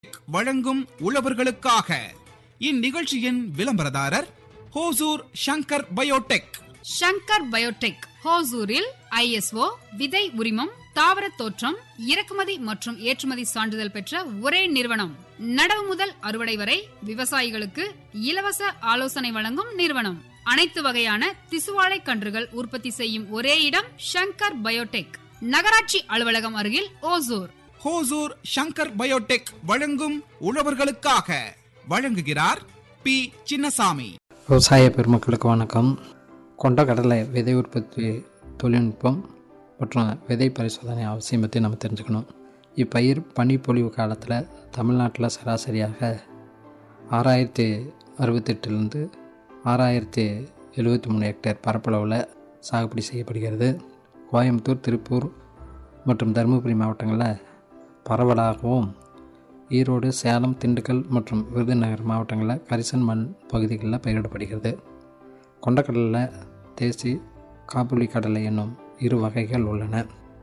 வழங்கும் உழவர்களுக்காக இந்நிகழ்ச்சியின் விளம்பரதாரர் ஹோசூர் ஷங்கர் பயோடெக் ஷங்கர் பயோடெக் ஹோசூரில் ஐஎஸ்ஓ விதை உரிமம் தாவர தோற்றம் இறக்குமதி மற்றும் ஏற்றுமதி சான்றிதழ் பெற்ற ஒரே நிறுவனம் நடவு முதல் அறுவடை வரை விவசாயிகளுக்கு இலவச ஆலோசனை வழங்கும் நிறுவனம் அனைத்து வகையான திசுவாழை கன்றுகள் உற்பத்தி செய்யும் ஒரே இடம் ஷங்கர் பயோடெக் நகராட்சி அலுவலகம் அருகில் ஓசூர் ஹோசூர் ஷங்கர் பயோடெக் வழங்கும் உழவர்களுக்காக வழங்குகிறார் பி சின்னசாமி விவசாய பெருமக்களுக்கு வணக்கம் கொண்டக்கடலை விதை உற்பத்தி தொழில்நுட்பம் மற்றும் விதை பரிசோதனை அவசியம் பற்றி நம்ம தெரிஞ்சுக்கணும் இப்பயிர் பனிப்பொழிவு காலத்தில் தமிழ்நாட்டில் சராசரியாக ஆறாயிரத்தி அறுபத்தெட்டுலேருந்து ஆறாயிரத்தி எழுபத்தி மூணு ஹெக்டேர் பரப்பளவில் சாகுபடி செய்யப்படுகிறது கோயம்புத்தூர் திருப்பூர் மற்றும் தருமபுரி மாவட்டங்களில் பரவலாகவும் ஈரோடு சேலம் திண்டுக்கல் மற்றும் விருதுநகர் மாவட்டங்களில் கரிசன் மண் பகுதிகளில் பயிரிடப்படுகிறது கொண்டக்கடலில் தேசி காப்புளி கடலை என்னும் இரு வகைகள் உள்ளன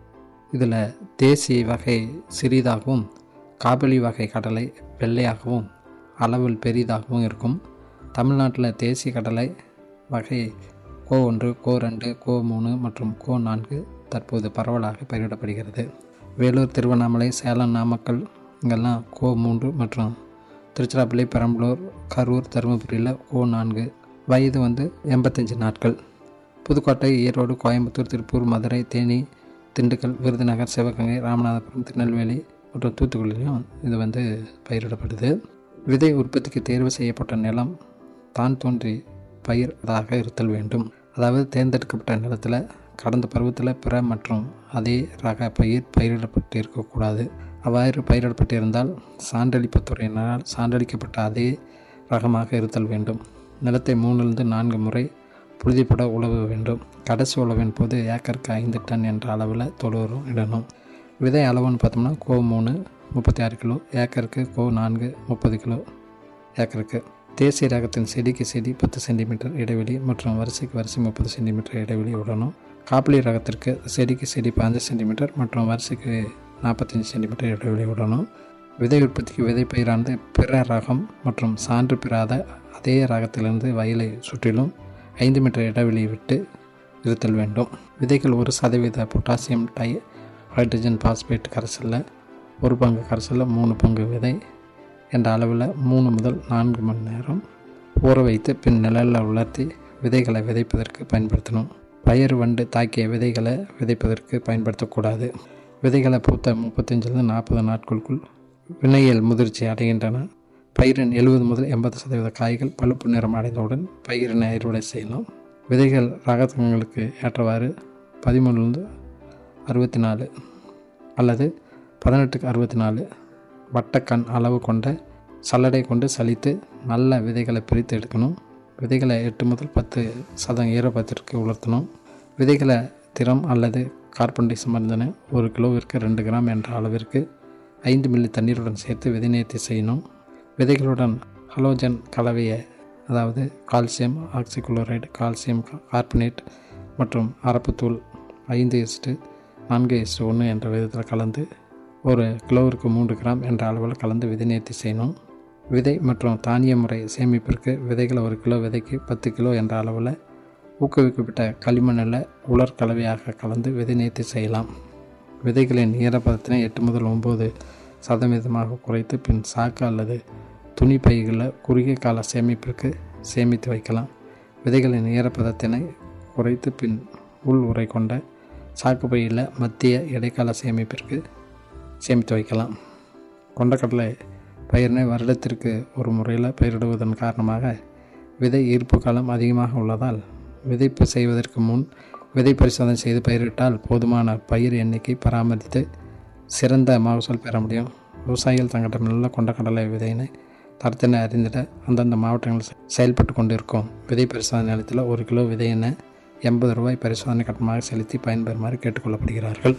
இதில் தேசி வகை சிறிதாகவும் காபலி வகை கடலை வெள்ளையாகவும் அளவில் பெரிதாகவும் இருக்கும் தமிழ்நாட்டில் தேசி கடலை வகை கோ ஒன்று கோ ரெண்டு கோ மூணு மற்றும் கோ நான்கு தற்போது பரவலாக பயிரிடப்படுகிறது வேலூர் திருவண்ணாமலை சேலம் நாமக்கல் இங்கெல்லாம் கோ மூன்று மற்றும் திருச்சிராப்பள்ளி பெரம்பலூர் கரூர் தருமபுரியில் கோ நான்கு வயது வந்து எண்பத்தஞ்சு நாட்கள் புதுக்கோட்டை ஈரோடு கோயம்புத்தூர் திருப்பூர் மதுரை தேனி திண்டுக்கல் விருதுநகர் சிவகங்கை ராமநாதபுரம் திருநெல்வேலி மற்றும் தூத்துக்குடியிலும் இது வந்து பயிரிடப்படுது விதை உற்பத்திக்கு தேர்வு செய்யப்பட்ட நிலம் தான் தோன்றி பயிராக இருத்தல் வேண்டும் அதாவது தேர்ந்தெடுக்கப்பட்ட நிலத்தில் கடந்த பருவத்தில் பிற மற்றும் அதே ரக பயிர் பயிரிடப்பட்டு இருக்கக்கூடாது அவ்வாறு பயிரிடப்பட்டிருந்தால் சான்றளிப்பு துறையினரால் சான்றளிக்கப்பட்ட அதே ரகமாக இருத்தல் வேண்டும் நிலத்தை மூணிலிருந்து நான்கு முறை புழுதிப்பட உழவ வேண்டும் கடைசி உழவின் போது ஏக்கருக்கு ஐந்து டன் என்ற அளவில் தொழுவரும் இடணும் விதை அளவுன்னு பார்த்தோம்னா கோ மூணு முப்பத்தி ஆறு கிலோ ஏக்கருக்கு கோ நான்கு முப்பது கிலோ ஏக்கருக்கு தேசிய ரகத்தின் செடிக்கு செடி பத்து சென்டிமீட்டர் இடைவெளி மற்றும் வரிசைக்கு வரிசை முப்பது சென்டிமீட்டர் இடைவெளி விடணும் காப்பிளி ரகத்திற்கு செடிக்கு செடி பாஞ்சு சென்டிமீட்டர் மற்றும் வரிசைக்கு நாற்பத்தஞ்சு சென்டிமீட்டர் இடைவெளி விடணும் விதை உற்பத்திக்கு விதை பயிரானது பிற ரகம் மற்றும் சான்று பெறாத அதே ரகத்திலிருந்து வயலை சுற்றிலும் ஐந்து மீட்டர் இடைவெளி விட்டு இருத்தல் வேண்டும் விதைகள் ஒரு சதவீத பொட்டாசியம் டை ஹைட்ரஜன் பாஸ்பேட் கரைசலில் ஒரு பங்கு கரைசலில் மூணு பங்கு விதை என்ற அளவில் மூணு முதல் நான்கு மணி நேரம் ஊற வைத்து பின் நிழலில் உலர்த்தி விதைகளை விதைப்பதற்கு பயன்படுத்தணும் பயிர் வண்டு தாக்கிய விதைகளை விதைப்பதற்கு பயன்படுத்தக்கூடாது விதைகளை பூத்த முப்பத்தஞ்சிலிருந்து நாற்பது நாட்களுக்குள் வினையியல் முதிர்ச்சி அடைகின்றன பயிரின் எழுபது முதல் எண்பது சதவீத காய்கள் பழுப்பு நிறம் அடைந்தவுடன் பயிரினை அறுவடை செய்யலாம் விதைகள் ரகங்களுக்கு ஏற்றவாறு பதிமூணுலேருந்து அறுபத்தி நாலு அல்லது பதினெட்டுக்கு அறுபத்தி நாலு வட்டக்கண் அளவு கொண்ட சல்லடை கொண்டு சலித்து நல்ல விதைகளை பிரித்து எடுக்கணும் விதைகளை எட்டு முதல் பத்து சதம் ஈரப்பதத்திற்கு உலர்த்தணும் விதைகளை திறம் அல்லது கார்பன் டை மருந்தினை ஒரு கிலோவிற்கு ரெண்டு கிராம் என்ற அளவிற்கு ஐந்து மில்லி தண்ணீருடன் சேர்த்து விதை நேர்த்தி செய்யணும் விதைகளுடன் ஹலோஜன் கலவையை அதாவது கால்சியம் ஆக்சிகுளோரைடு கால்சியம் கார்பனேட் மற்றும் அரப்புத்தூள் ஐந்து இஸ்ட்டு நான்கு இஸ்ட்டு ஒன்று என்ற விதத்தில் கலந்து ஒரு கிலோவிற்கு மூன்று கிராம் என்ற அளவில் கலந்து விதை நேர்த்தி செய்யணும் விதை மற்றும் தானிய முறை சேமிப்பிற்கு விதைகளை ஒரு கிலோ விதைக்கு பத்து கிலோ என்ற அளவில் ஊக்குவிக்கப்பட்ட களிமண்ணில் உலர் கலவையாக கலந்து விதை நேர்த்தி செய்யலாம் விதைகளின் ஈரப்பதத்தினை எட்டு முதல் ஒம்பது சதவீதமாக குறைத்து பின் சாக்கு அல்லது துணி பைகளில் குறுகிய கால சேமிப்பிற்கு சேமித்து வைக்கலாம் விதைகளின் ஈரப்பதத்தினை குறைத்து பின் உள் உரை கொண்ட சாக்கு பையில் மத்திய இடைக்கால சேமிப்பிற்கு சேமித்து வைக்கலாம் கொண்டக்கடலை பயிரினை வருடத்திற்கு ஒரு முறையில் பயிரிடுவதன் காரணமாக விதை ஈர்ப்பு காலம் அதிகமாக உள்ளதால் விதைப்பு செய்வதற்கு முன் விதை பரிசோதனை செய்து பயிரிட்டால் போதுமான பயிர் எண்ணிக்கை பராமரித்து சிறந்த மகசூல் பெற முடியும் விவசாயிகள் தங்களிடமுள்ள கொண்டக்கடலை விதையினை தரத்தினை அறிந்திட அந்தந்த மாவட்டங்களில் செயல்பட்டு கொண்டிருக்கும் விதை பரிசோதனை நிலையத்தில் ஒரு கிலோ விதையினை எண்பது ரூபாய் பரிசோதனை கட்டணமாக செலுத்தி பயன்பெறுமாறு கேட்டுக்கொள்ளப்படுகிறார்கள்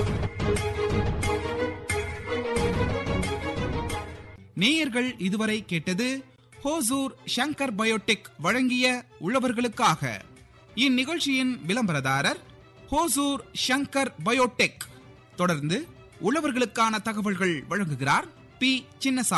நேயர்கள் இதுவரை கேட்டது ஹோசூர் ஷங்கர் பயோடெக் வழங்கிய உழவர்களுக்காக இந்நிகழ்ச்சியின் விளம்பரதாரர் ஹோசூர் ஷங்கர் பயோடெக் தொடர்ந்து உழவர்களுக்கான தகவல்கள் வழங்குகிறார் பி சின்னசாமி